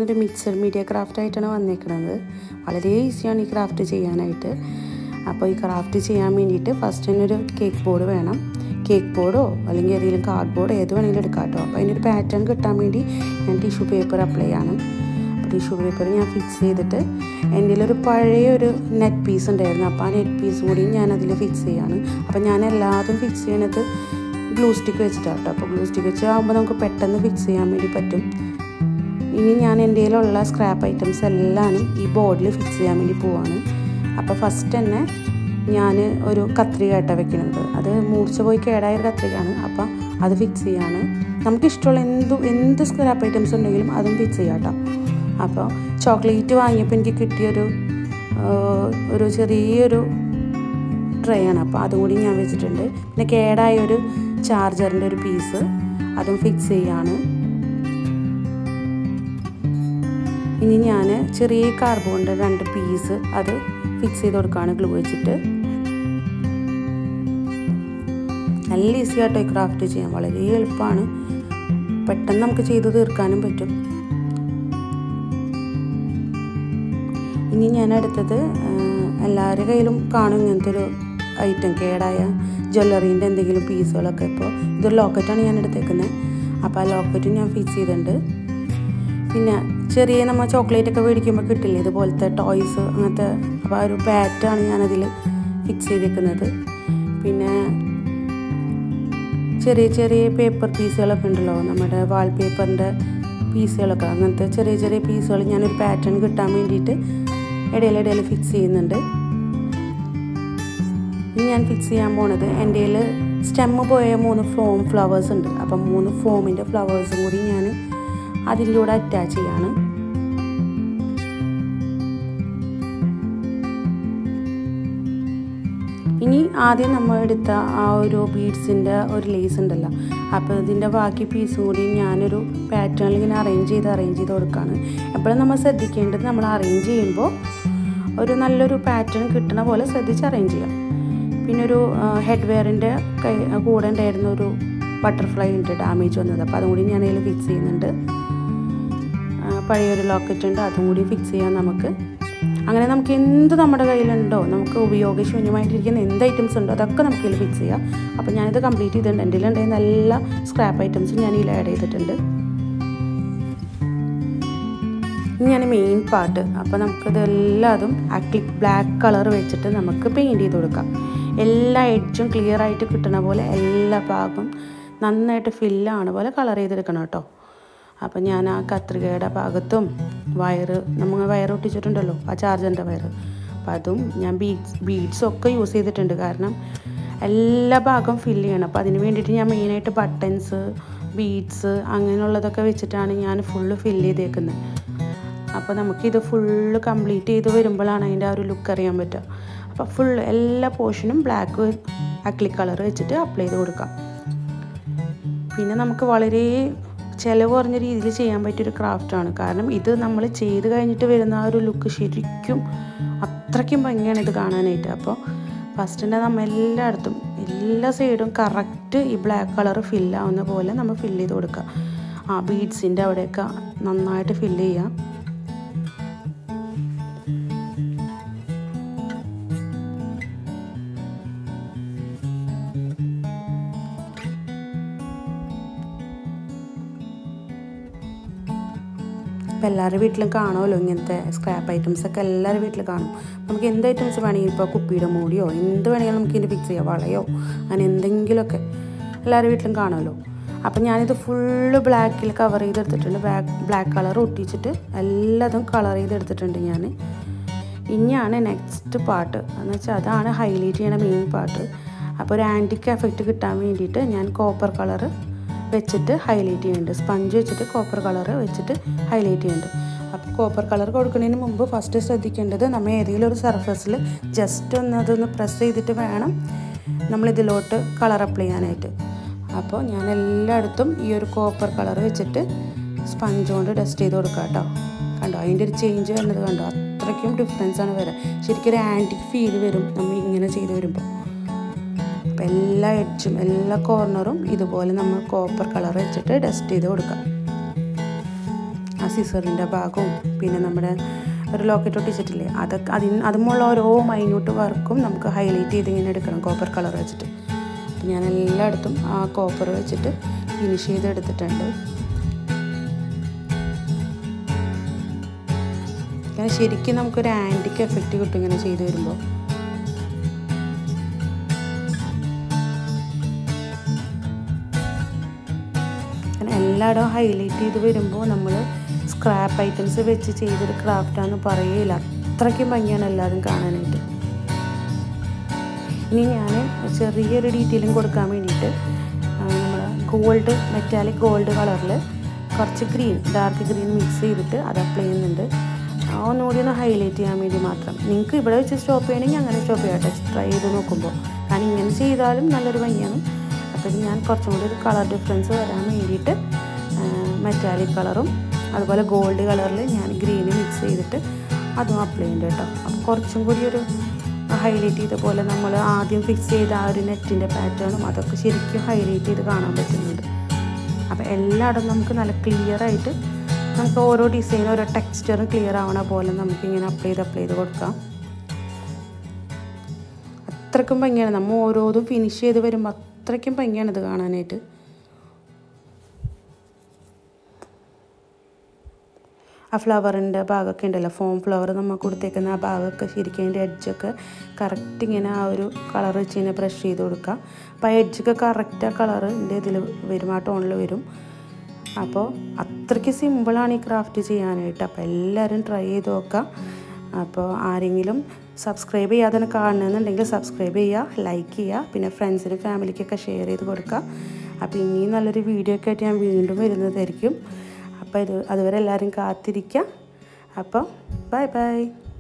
വന്നിട്ട് mixed media craft ആയിട്ടാണ് വന്നേക്കുന്നത് വളരെ ഈസിയാണ് ഈ ക്രാഫ്റ്റ് ചെയ്യാനായിട്ട് അപ്പോൾ ഈ ക്രാഫ്റ്റ് ചെയ്യാൻ വേണ്ടിയിട്ട് ഫസ്റ്റ് തന്നെ ഒരു കേക്ക് ബോർഡ് വേണം കേക്ക് ബോർഡോ അല്ലെങ്കിൽ ഏതെങ്കിലും കാർഡ് ബോർഡോ ഏത് വേണമെങ്കിലും എടുക്കാം കേട്ടോ അപ്പോൾ അതിനൊരു പാറ്റേൺ കിട്ടാൻ വേണ്ടി ഞാൻ ടിഷ്യൂ പേപ്പർ അപ്ലൈ ആണ് ടിഷ്യൂ പേപ്പർ ഞാൻ ഫിക്സ് ചെയ്തിട്ട് എൻ്റെ ഒരു പഴയ ഒരു നെറ്റ് പീസ് ഉണ്ടായിരുന്നു അപ്പോൾ ആ നെറ്റ് പീസും കൂടി ഞാൻ അതിൽ ഫിക്സ് ചെയ്യാണ് അപ്പോൾ ഞാൻ എല്ലാതും ഫിക്സ് ചെയ്യണത് ഗ്ലൂ സ്റ്റിക്ക് വെച്ചിട്ടാണ് കേട്ടോ അപ്പോൾ ഗ്ലൂ സ്റ്റിക്ക് വെച്ച് ആകുമ്പോൾ നമുക്ക് പെട്ടെന്ന് ഫിക്സ് ചെയ്യാൻ വേണ്ടി പറ്റും ഇനി ഞാൻ എൻ്റെ കയ്യിലുള്ള സ്ക്രാപ്പ് ഐറ്റംസ് എല്ലാം ഈ ബോർഡിൽ ഫിക്സ് ചെയ്യാൻ വേണ്ടി പോവാണ് അപ്പോൾ ഫസ്റ്റ് തന്നെ ഞാൻ ഒരു കത്രിക ആയിട്ടാണ് വെക്കുന്നത് അത് മൂർച്ച പോയി കേടായ ഒരു കത്രികയാണ് അപ്പോൾ അത് ഫിക്സ് ചെയ്യാണ് നമുക്കിഷ്ടമുള്ള എന്ത് എന്ത് സ്ക്രാപ്പ് ഐറ്റംസ് ഉണ്ടെങ്കിലും അതും ഫിക്സ് ചെയ്യാം കേട്ടോ അപ്പോൾ ചോക്ലേറ്റ് വാങ്ങിയപ്പോൾ എനിക്ക് കിട്ടിയൊരു ഒരു ചെറിയൊരു ട്രേ ആണ് അപ്പോൾ അതും കൂടി ഞാൻ വെച്ചിട്ടുണ്ട് പിന്നെ കേടായ ഒരു ചാർജറിൻ്റെ ഒരു പീസ് അതും ഫിക്സ് ചെയ്യാണ് ഇനി ഞാൻ ചെറിയ കാർബോണിൻ്റെ രണ്ട് പീസ് അത് ഫിക്സ് ചെയ്ത് കൊടുക്കുകയാണ് ഗ്ലൂ വെച്ചിട്ട് നല്ല ഈസി ആട്ടോ ഈ ക്രാഫ്റ്റ് ചെയ്യാൻ വളരെ എളുപ്പമാണ് പെട്ടെന്ന് നമുക്ക് ചെയ്ത് തീർക്കാനും പറ്റും ഇനി ഞാൻ എടുത്തത് എല്ലാവരുടെ കയ്യിലും കാണും ഇങ്ങനത്തെ ഒരു ഐറ്റം കേടായ ജ്വല്ലറീൻ്റെ എന്തെങ്കിലും പീസുകളൊക്കെ ഇപ്പോൾ ഇതൊരു ലോക്കറ്റാണ് ഞാൻ എടുത്തേക്കുന്നത് അപ്പോൾ ആ ലോക്കറ്റ് ഞാൻ ഫിക്സ് ചെയ്തിട്ടുണ്ട് പിന്നെ ചെറിയ നമ്മൾ ചോക്ലേറ്റ് ഒക്കെ മേടിക്കുമ്പോൾ കിട്ടില്ലേ ഇതുപോലത്തെ ടോയ്സ് അങ്ങനത്തെ അപ്പോൾ ആ ഒരു ബാറ്റാണ് ഞാനതിൽ ഫിക്സ് ചെയ്തേക്കുന്നത് പിന്നെ ചെറിയ ചെറിയ പേപ്പർ പീസുകളൊക്കെ ഉണ്ടല്ലോ നമ്മുടെ വാൾ പേപ്പറിൻ്റെ പീസുകളൊക്കെ അങ്ങനത്തെ ചെറിയ ചെറിയ പീസുകൾ ഞാനൊരു പാറ്റേൺ കിട്ടാൻ വേണ്ടിയിട്ട് ഇടയിലിടയിൽ ഫിക്സ് ചെയ്യുന്നുണ്ട് ഇനി ഞാൻ ഫിക്സ് ചെയ്യാൻ പോണത് എൻ്റെ കയ്യിൽ സ്റ്റെമ്മ് പോയ മൂന്ന് ഫോം ഫ്ലവേഴ്സ് ഉണ്ട് അപ്പം മൂന്ന് ഫോമിൻ്റെ ഫ്ലവേഴ്സും കൂടി ഞാൻ അതിൻ്റെ കൂടെ അറ്റാച്ച് ചെയ്യാണ് ഇനി ആദ്യം നമ്മൾ എടുത്ത ആ ഒരു ബീഡ്സിൻ്റെ ഒരു ലേസ് ഉണ്ടല്ലോ അപ്പോൾ ഇതിൻ്റെ ബാക്കി പീസും കൂടി ഞാനൊരു പാറ്റേണിൽ ഇങ്ങനെ അറേഞ്ച് ചെയ്ത് അറേഞ്ച് ചെയ്ത് കൊടുക്കുകയാണ് എപ്പോഴും നമ്മൾ ശ്രദ്ധിക്കേണ്ടത് നമ്മൾ അറേഞ്ച് ചെയ്യുമ്പോൾ ഒരു നല്ലൊരു പാറ്റേൺ കിട്ടണ പോലെ ശ്രദ്ധിച്ച് അറേഞ്ച് ചെയ്യാം പിന്നെ ഒരു ഹെഡ് വെയറിൻ്റെ കൈ കൂടെ ഉണ്ടായിരുന്ന ഒരു ബട്ടർഫ്ലൈ ഉണ്ട് ഡാമേജ് വന്നത് അപ്പോൾ അതും കൂടി ഞാൻ അതിൽ ഫിക്സ് ചെയ്യുന്നുണ്ട് പഴയൊരു ലോക്കറ്റ് ഉണ്ട് അതും കൂടി ഫിക്സ് ചെയ്യാം നമുക്ക് അങ്ങനെ നമുക്ക് എന്ത് നമ്മുടെ കയ്യിലുണ്ടോ നമുക്ക് ഉപയോഗശൂന്യമായിട്ടിരിക്കുന്ന എന്ത് ഐറ്റംസ് ഉണ്ടോ അതൊക്കെ നമുക്ക് ഇതിൽ ഫിക്സ് ചെയ്യാം അപ്പോൾ ഞാനിത് കംപ്ലീറ്റ് ചെയ്തിട്ടുണ്ട് എൻ്റെ ഉണ്ടായിരുന്ന എല്ലാ സ്ക്രാപ്പ് ഐറ്റംസും ഞാൻ ഇതിൽ ആഡ് ചെയ്തിട്ടുണ്ട് ഇനിയാണ് മെയിൻ പാർട്ട് അപ്പോൾ നമുക്കിത് എല്ലാതും അക്ലിക് ബ്ലാക്ക് കളർ വെച്ചിട്ട് നമുക്ക് പെയിൻറ്റ് ചെയ്ത് കൊടുക്കാം എല്ലാ എഡ്ജും ക്ലിയർ ആയിട്ട് കിട്ടണ പോലെ എല്ലാ ഭാഗവും നന്നായിട്ട് ഫില്ലാണ് പോലെ കളർ ചെയ്തെടുക്കണം കേട്ടോ അപ്പം ഞാൻ ആ കത്രികയുടെ ഭാഗത്തും വയറ് നമ്മൾ വയർ ഒട്ടിച്ചിട്ടുണ്ടല്ലോ ആ ചാർജറിൻ്റെ വയറ് അപ്പം അതും ഞാൻ ബീഡ്സ് ബീഡ്സും ഒക്കെ യൂസ് ചെയ്തിട്ടുണ്ട് കാരണം എല്ലാ ഭാഗവും ഫില്ല് ചെയ്യണം അപ്പോൾ അതിന് വേണ്ടിയിട്ട് ഞാൻ മെയിനായിട്ട് ബട്ടൺസ് ബീഡ്സ് അങ്ങനെയുള്ളതൊക്കെ വെച്ചിട്ടാണ് ഞാൻ ഫുള്ള് ഫില്ല് ചെയ്തേക്കുന്നത് അപ്പോൾ നമുക്കിത് ഫുള്ള് കംപ്ലീറ്റ് ചെയ്ത് വരുമ്പോഴാണ് അതിൻ്റെ ആ ഒരു ലുക്ക് അറിയാൻ പറ്റുക അപ്പോൾ ഫുൾ എല്ലാ പോർഷനും ബ്ലാക്ക് അക്ലിക് കളർ വെച്ചിട്ട് അപ്ലൈ ചെയ്ത് കൊടുക്കാം പിന്നെ നമുക്ക് വളരെ ചിലവ് കുറഞ്ഞ രീതിയിൽ ചെയ്യാൻ പറ്റിയൊരു ക്രാഫ്റ്റാണ് കാരണം ഇത് നമ്മൾ ചെയ്ത് കഴിഞ്ഞിട്ട് വരുന്ന ആ ഒരു ലുക്ക് ശരിക്കും അത്രയ്ക്കും ഭംഗിയാണ് ഇത് കാണാനായിട്ട് അപ്പോൾ ഫസ്റ്റ് തന്നെ നമ്മൾ എല്ലായിടത്തും എല്ലാ സൈഡും കറക്റ്റ് ഈ ബ്ലാക്ക് കളർ ഫില്ലാവുന്ന പോലെ നമ്മൾ ഫില്ല് ചെയ്ത് കൊടുക്കുക ആ ബീഡ്സിൻ്റെ അവിടെയൊക്കെ നന്നായിട്ട് ഫില്ല് ചെയ്യുക ഇപ്പോൾ എല്ലാവരുടെ വീട്ടിലും കാണുമല്ലോ ഇങ്ങനത്തെ സ്ക്രാപ്പ് ഐറ്റംസ് ഒക്കെ എല്ലാവരുടെ വീട്ടിൽ കാണും നമുക്ക് എന്ത് ഐറ്റംസ് വേണമെങ്കിൽ ഇപ്പോൾ കുപ്പിയുടെ മൂടിയോ എന്ത് വേണമെങ്കിലും നമുക്ക് ഇതിൻ്റെ ഫിക്സ് ചെയ്യാം വളയോ അങ്ങനെ എന്തെങ്കിലുമൊക്കെ എല്ലാവരുടെ വീട്ടിലും കാണുമല്ലോ അപ്പം ഞാനിത് ഫുള്ള് ബ്ലാക്കിൽ കവർ ചെയ്തെടുത്തിട്ടുണ്ട് ബ്ലാക്ക് ബ്ലാക്ക് കളർ ഒട്ടിച്ചിട്ട് എല്ലാതും കളർ ചെയ്തെടുത്തിട്ടുണ്ട് ഞാൻ ഇനിയാണ് നെക്സ്റ്റ് പാർട്ട് എന്ന് വെച്ചാൽ അതാണ് ഹൈലൈറ്റ് ചെയ്യണ മെയിൻ പാർട്ട് അപ്പോൾ ഒരു ആൻറ്റിക് എഫക്റ്റ് കിട്ടാൻ വേണ്ടിയിട്ട് ഞാൻ കോപ്പർ കളറ് വെച്ചിട്ട് ഹൈലൈറ്റ് ചെയ്യുന്നുണ്ട് സ്പഞ്ച് വെച്ചിട്ട് കോപ്പർ കളർ വെച്ചിട്ട് ഹൈലൈറ്റ് ചെയ്യുന്നുണ്ട് അപ്പോൾ കോപ്പർ കളർ കൊടുക്കുന്നതിന് മുമ്പ് ഫസ്റ്റ് ശ്രദ്ധിക്കേണ്ടത് നമ്മൾ ഏതെങ്കിലും ഒരു സർഫസിൽ ജസ്റ്റ് ഒന്ന് അതൊന്ന് പ്രസ് ചെയ്തിട്ട് വേണം നമ്മളിതിലോട്ട് കളർ അപ്ലൈ ചെയ്യാനായിട്ട് അപ്പോൾ ഞാൻ എല്ലായിടത്തും ഈ ഒരു കോപ്പർ കളർ വെച്ചിട്ട് സ്പഞ്ച് കൊണ്ട് ഡസ്റ്റ് ചെയ്ത് കൊടുക്കാം കേട്ടോ കണ്ടോ അതിൻ്റെ ഒരു ചേഞ്ച് വരുന്നത് കണ്ടോ അത്രയ്ക്കും ഡിഫറൻസ് ആണ് വരിക ശരിക്കും ഒരു ആൻറ്റിക് ഫീൽ വരും നമ്മൾ ഇങ്ങനെ ചെയ്ത് വരുമ്പോൾ അപ്പോൾ എല്ലാ എഡ്ജും എല്ലാ കോർണറും ഇതുപോലെ നമ്മൾ കോപ്പർ കളർ വെച്ചിട്ട് ഡസ്റ്റ് ചെയ്ത് കൊടുക്കാം ആ സിസറിൻ്റെ ഭാഗവും പിന്നെ നമ്മുടെ ഒരു ലോക്കറ്റ് ഒട്ടിച്ചിട്ടില്ലേ അതൊക്കെ അതിന് അതുമുള്ള ഓരോ മൈന്യൂട്ട് വർക്കും നമുക്ക് ഹൈലൈറ്റ് ചെയ്ത് ഇങ്ങനെ എടുക്കണം കോപ്പർ കളർ വെച്ചിട്ട് അപ്പം ഞാൻ എല്ലായിടത്തും ആ കോപ്പർ വെച്ചിട്ട് ഫിനിഷ് ചെയ്ത് എടുത്തിട്ടുണ്ട് ഇങ്ങനെ ശരിക്കും നമുക്കൊരു ആൻറ്റിക്ക് എഫക്റ്റ് കിട്ടും ഇങ്ങനെ ചെയ്ത് വരുമ്പോൾ അങ്ങനെ എല്ലായിടവും ഹൈലൈറ്റ് ചെയ്ത് വരുമ്പോൾ നമ്മൾ സ്ക്രാപ്പ് ഐറ്റംസ് വെച്ച് ചെയ്തൊരു ക്രാഫ്റ്റാന്ന് പറയില്ല അത്രയ്ക്കും ഭംഗിയാണ് എല്ലാവരും കാണാനായിട്ട് ഇനി ഞാൻ ചെറിയൊരു ഡീറ്റെയിലും കൊടുക്കാൻ വേണ്ടിയിട്ട് നമ്മൾ ഗോൾഡ് മെറ്റാലിക് ഗോൾഡ് കളറിൽ കുറച്ച് ഗ്രീൻ ഡാർക്ക് ഗ്രീൻ മിക്സ് ചെയ്തിട്ട് അത് അപ്ലൈ ചെയ്യുന്നുണ്ട് ആ ഒന്നുകൂടി ഒന്ന് ഹൈലൈറ്റ് ചെയ്യാൻ വേണ്ടി മാത്രം നിങ്ങൾക്ക് ഇവിടെ വെച്ച് സ്റ്റോപ്പ് ചെയ്യണമെങ്കിൽ അങ്ങനെ സ്റ്റോപ്പ് ചെയ്യാം കേട്ടോ ട്രൈ ചെയ്ത് നോക്കുമ്പോൾ കാരണം ഇങ്ങനെ ചെയ്താലും നല്ലൊരു ഭംഗിയാണ് അപ്പോൾ ഇത് ഞാൻ കുറച്ചും കൂടി ഒരു കളർ ഡിഫറൻസ് വരാൻ വേണ്ടിയിട്ട് മെറ്റാലിക് കളറും അതുപോലെ ഗോൾഡ് കളറിൽ ഞാൻ ഗ്രീന് മിക്സ് ചെയ്തിട്ട് അതും അപ്ലൈ ചെയ്യുന്നുണ്ട് കേട്ടോ അപ്പോൾ കുറച്ചും കൂടി ഒരു ഹൈലൈറ്റ് ചെയ്ത പോലെ നമ്മൾ ആദ്യം ഫിക്സ് ചെയ്ത ആ ഒരു നെറ്റിൻ്റെ പാറ്റേണും അതൊക്കെ ശരിക്കും ഹൈലൈറ്റ് ചെയ്ത് കാണാൻ പറ്റുന്നുണ്ട് അപ്പോൾ എല്ലായിടും നമുക്ക് നല്ല ക്ലിയർ ആയിട്ട് നമുക്ക് ഓരോ ഡിസൈനും ഓരോ ടെക്സ്ചറും ക്ലിയർ ആവണ പോലെ നമുക്കിങ്ങനെ അപ്ലൈ ചെയ്ത് അപ്ലൈ ചെയ്ത് കൊടുക്കാം അത്രയ്ക്കും ഭംഗിയാണ് നമ്മൾ ഓരോന്നും ഫിനിഷ് ചെയ്ത് വരുമ്പോൾ അത്രയ്ക്കും ഭംഗിയാണ് ഇത് കാണാനായിട്ട് ആ ഫ്ലവറിൻ്റെ ഭാഗമൊക്കെ ഉണ്ടല്ലോ ഫോം ഫ്ലവർ നമ്മൾ കൊടുത്തേക്കുന്ന ആ ഭാഗമൊക്കെ ശരിക്കും അതിൻ്റെ എഡ്ജൊക്കെ കറക്റ്റ് ഇങ്ങനെ ആ ഒരു കളർ വെച്ച് ഇങ്ങനെ ബ്രഷ് ചെയ്ത് കൊടുക്കുക അപ്പോൾ ആ എഡ്ജൊക്കെ കറക്റ്റ് ആ കളറിൻ്റെ ഇതിൽ വരും ആ ടോണിൽ വരും അപ്പോൾ അത്രയ്ക്ക് സിമ്പിളാണ് ഈ ക്രാഫ്റ്റ് ചെയ്യാനായിട്ട് അപ്പോൾ എല്ലാവരും ട്രൈ ചെയ്ത് നോക്കാം അപ്പോൾ ആരെങ്കിലും സബ്സ്ക്രൈബ് ചെയ്യാതെ കാണണമെന്നുണ്ടെങ്കിൽ സബ്സ്ക്രൈബ് ചെയ്യുക ലൈക്ക് ചെയ്യുക പിന്നെ ഫ്രണ്ട്സിനും ഫാമിലിക്കൊക്കെ ഷെയർ ചെയ്ത് കൊടുക്കുക അപ്പോൾ ഇനിയും നല്ലൊരു വീഡിയോ ഒക്കെ ആയിട്ട് ഞാൻ വീണ്ടും വരുന്നതായിരിക്കും അപ്പോൾ ഇത് അതുവരെ എല്ലാവരും കാത്തിരിക്കുക അപ്പോൾ ബൈ ബൈ